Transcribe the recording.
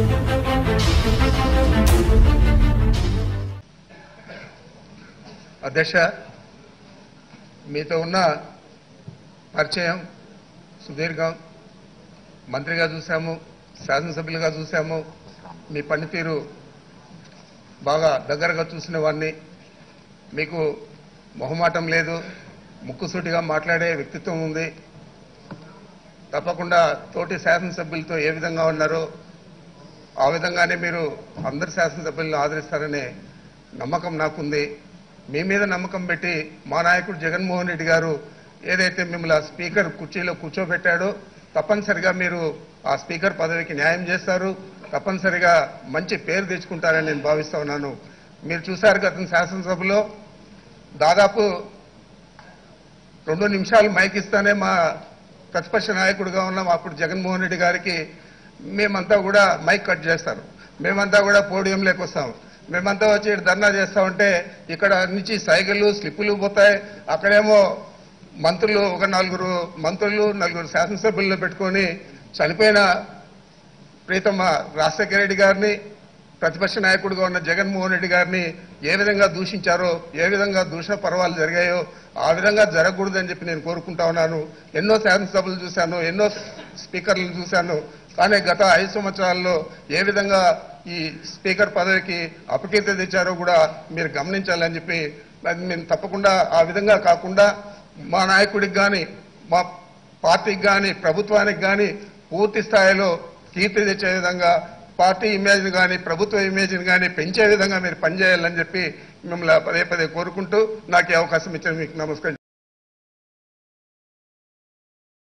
అధ్యక్ష మీతో ఉన్న పరిచయం సుదీర్ఘం మంత్రిగా చూసాము శాసనసభ్యులుగా చూసాము మీ పనితీరు బాగా దగ్గరగా చూసిన వాడిని మీకు మొహమాటం లేదు ముక్కుసూటిగా మాట్లాడే వ్యక్తిత్వం ఉంది తప్పకుండా తోటి శాసనసభ్యులతో ఏ విధంగా ఉన్నారో ఆ విధంగానే మీరు అందరి శాసనసభ్యులను ఆదరిస్తారనే నమ్మకం నాకుంది మీ మీద నమ్మకం పెట్టి మా నాయకుడు జగన్మోహన్ రెడ్డి గారు ఏదైతే మిమ్మల్ని ఆ స్పీకర్ కుర్చీలో కూర్చోబెట్టాడో తప్పనిసరిగా మీరు ఆ స్పీకర్ పదవికి న్యాయం చేస్తారు తప్పనిసరిగా మంచి పేరు తెచ్చుకుంటారని నేను భావిస్తా ఉన్నాను మీరు చూశారు గత శాసనసభలో దాదాపు రెండు నిమిషాలు మైక్ ఇస్తానే మా ప్రతిపక్ష నాయకుడిగా ఉన్న అప్పుడు జగన్మోహన్ రెడ్డి గారికి మేమంతా కూడా మైక్ కట్ చేస్తారు మేమంతా కూడా పోడియం లేకొస్తాం మేమంతా వచ్చి ఈడ ధర్నా చేస్తా ఉంటే ఇక్కడ నుంచి సైకిళ్ళు స్లిప్పులు పోతాయి అక్కడేమో మంత్రులు ఒక నలుగురు మంత్రులు నలుగురు శాసనసభ్యులను పెట్టుకొని చనిపోయిన ప్రీతమ్మ రాజశేఖర రెడ్డి గారిని ప్రతిపక్ష నాయకుడిగా ఉన్న జగన్మోహన్ రెడ్డి గారిని ఏ విధంగా దూషించారో ఏ విధంగా దూషణ పర్వాలు జరిగాయో ఆ విధంగా జరగకూడదని చెప్పి నేను కోరుకుంటా ఉన్నాను ఎన్నో శాసనసభలు చూశాను ఎన్నో స్పీకర్లు చూశాను కానీ గత ఐదు సంవత్సరాల్లో ఏ విధంగా ఈ స్పీకర్ పదవికి అపకీర్తి తెచ్చారో కూడా మీరు గమనించాలని చెప్పి అది మేము తప్పకుండా ఆ విధంగా కాకుండా మా నాయకుడికి కానీ మా పార్టీకి కానీ ప్రభుత్వానికి కానీ పూర్తి స్థాయిలో కీర్తి తెచ్చే విధంగా పార్టీ ఇమేజ్ని కానీ ప్రభుత్వ ఇమేజ్ని కానీ పెంచే విధంగా మీరు పనిచేయాలని చెప్పి మిమ్మల్ని పదే పదే కోరుకుంటూ నాకు ఈ అవకాశం ఇచ్చిన మీకు నమస్కారం